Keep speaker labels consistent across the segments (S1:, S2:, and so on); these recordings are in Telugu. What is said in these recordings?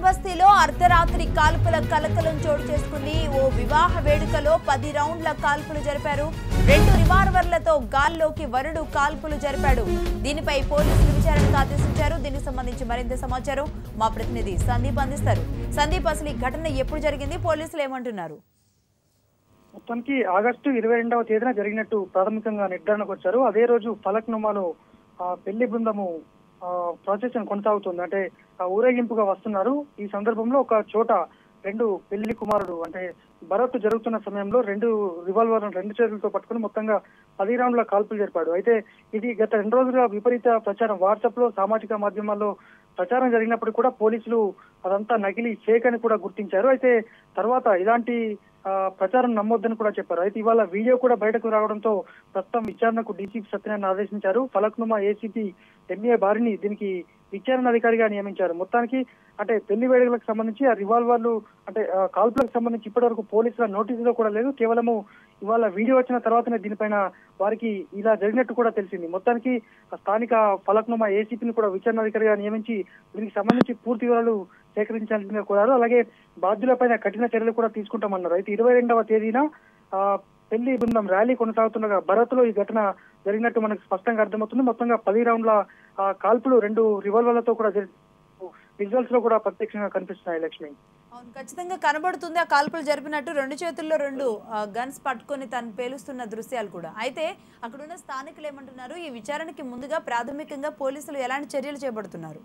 S1: బస్తీలో అర్ధరాత్రి కాల్పుల కలకలం చోటు చేసుకుంది ఓ వివాహ వేడుకలో పది రౌండ్ల కాల్పులు జరిపారు రెండు రివాల్వర్లతో గాల్లోకి వరుడు కాల్పులు జరిపాడు దీనిపై పోలీసులు విచారణకు ఆదేశించారు దీనికి సంబంధించి మరింత సమాచారం మా ప్రతినిధి సందీప్ అందిస్తారు సందీప్ అసలు ఈ ఘటన ఎప్పుడు జరిగింది పోలీసులు ఏమంటున్నారు
S2: మొత్తానికి ఆగస్టు ఇరవై రెండవ తేదీన జరిగినట్టు ప్రాథమికంగా నిర్ధారణకు వచ్చారు అదే రోజు ఫలక్నుమాలో ఆ పెళ్లి బృందము ప్రాసెషన్ కొనసాగుతుంది అంటే ఆ ఊరేగింపుగా వస్తున్నారు ఈ సందర్భంలో ఒక చోట రెండు పెళ్లి కుమారుడు అంటే భరత్ జరుగుతున్న సమయంలో రెండు రివాల్వర్ రెండు చేతులతో పట్టుకుని మొత్తంగా పది రౌండ్ల కాల్పులు జరిపాడు అయితే ఇది గత రెండు రోజులుగా విపరీత ప్రచారం వాట్సాప్ లో సామాజిక మాధ్యమాల్లో ప్రచారం జరిగినప్పుడు కూడా పోలీసులు అదంతా నకిలీ ఫేక్ అని కూడా గుర్తించారు అయితే తర్వాత ఇలాంటి ఆ, ప్రచారం నమ్మొద్దని కూడా చెప్పారు అయితే ఇవాళ వీడియో కూడా బయటకు రావడంతో ప్రస్తుతం విచారణకు డీసీపీ సత్యనారాయణ ఆదేశించారు ఫలక్నుమా ఏసీపీ ఎంఏ బారిని దీనికి విచారణ అధికారిగా నియమించారు మొత్తానికి అంటే పెళ్లి వేడుకలకు సంబంధించి ఆ రివాల్వర్లు అంటే ఆ, కాల్పులకు సంబంధించి ఇప్పటివరకు పోలీసుల నోటీసులో కూడా లేదు కేవలము ఇవాళ వీడియో వచ్చిన తర్వాతనే దీనిపైన వారికి ఇలా జరిగినట్టు కూడా తెలిసింది మొత్తానికి ఆ స్థానిక ఫలక్నుమా ఏసీపీని కూడా విచారణ అధికారిగా నియమించి దీనికి సంబంధించి పూర్తి వివరాలు సేకరించాల్సిందిగా కోరారు అలాగే బాధ్యులపైన కఠిన చర్యలు కూడా తీసుకుంటామన్నారు అయితే ఇరవై రెండవ తేదీన ఆ, పెళ్లి బృందం ర్యాలీ కొనసాగుతుండగా భరత్ లో ఈ ఘటన జరిగినట్టు మనకు స్పష్టంగా అర్థమవుతుంది మొత్తంగా పది రౌండ్ల ఆ, కాల్పులు రెండు రివాల్వర్లతో కూడా విజువల్స్ లో కూడా ప్రత్యక్షంగా కనిపిస్తున్నాయి లక్ష్మి
S1: అవును ఖచ్చితంగా కనబడుతుంది ఆ కాల్పులు జరిపినట్టు రెండు చేతుల్లో రెండు గన్స్ పట్టుకొని తను పేలుస్తున్న దృశ్యాలు కూడా అయితే అక్కడున్న స్థానికులు ఏమంటున్నారు ఈ విచారణకి ముందుగా ప్రాథమికంగా పోలీసులు ఎలాంటి చర్యలు చేపడుతున్నారు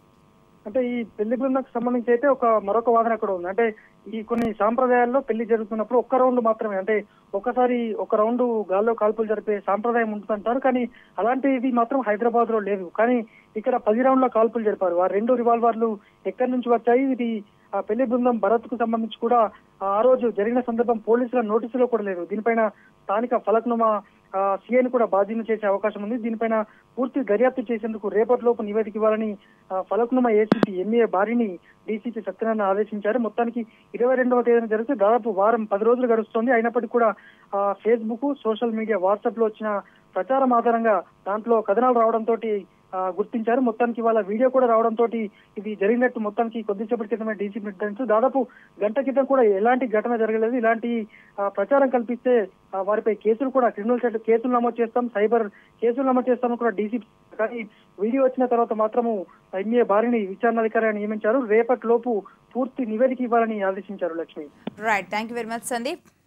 S2: అంటే ఈ పెళ్లి బృందానికి సంబంధించి అయితే ఒక మరొక వాదన కూడా ఉంది అంటే ఈ కొన్ని సాంప్రదాయాల్లో పెళ్లి జరుగుతున్నప్పుడు ఒక్క రౌండ్ మాత్రమే అంటే ఒకసారి ఒక రౌండ్ గాల్లో కాల్పులు జరిపే సాంప్రదాయం ఉంటుందంటారు కానీ అలాంటిది మాత్రం హైదరాబాద్ లో లేదు కానీ ఇక్కడ పది రౌండ్ల కాల్పులు జరిపారు ఆ రెండు రివాల్వర్లు ఎక్కడి నుంచి వచ్చాయి ఇది ఆ పెళ్లి బృందం భరత్ కు సంబంధించి కూడా ఆ రోజు జరిగిన సందర్భం పోలీసుల నోటీసులో కూడా లేదు దీనిపైన స్థానిక ఫలక్నుమా సీఎన్ కూడా బాధ్యత చేసే అవకాశం ఉంది దీనిపైన పూర్తి దర్యాప్తు చేసేందుకు రేపటిలోపు నివేదిక ఇవ్వాలని ఆ, ఫలక్నుమా ఏసీపీ ఎంఏ బారిని డీసీపీ సత్యనారాయణ ఆదేశించారు మొత్తానికి ఇరవై రెండవ తేదీన జరిగితే దాదాపు వారం పది రోజులు గడుస్తోంది అయినప్పటికీ కూడా ఆ, ఫేస్బుక్ సోషల్ మీడియా వాట్సాప్ లో వచ్చిన ప్రచారం ఆధారంగా దాంట్లో కథనాలు రావడంతో గుర్తించారు మొత్తానికి వాళ్ళ వీడియో కూడా రావడంతో ఇది జరిగినట్టు మొత్తానికి కొద్దిసేపటి క్రితమే డీసీపీ నిర్ధారించారు దాదాపు గంట క్రితం కూడా ఎలాంటి ఘటన జరగలేదు ఇలాంటి ఆ, ప్రచారం కల్పిస్తే ఆ, వారిపై కేసులు కూడా క్రిమినల్ చట్టం కేసులు నమోదు చేస్తాం సైబర్ కేసులు నమోదు చేస్తామని కూడా డీసీపీ కానీ వీడియో వచ్చిన తర్వాత మాత్రము ఎంఏ బారిని విచారణాధికారిగా నియమించారు రేపటి లోపు పూర్తి నివేదిక ఇవ్వాలని ఆదేశించారు Lakshmi
S1: right thank you very much Sandeep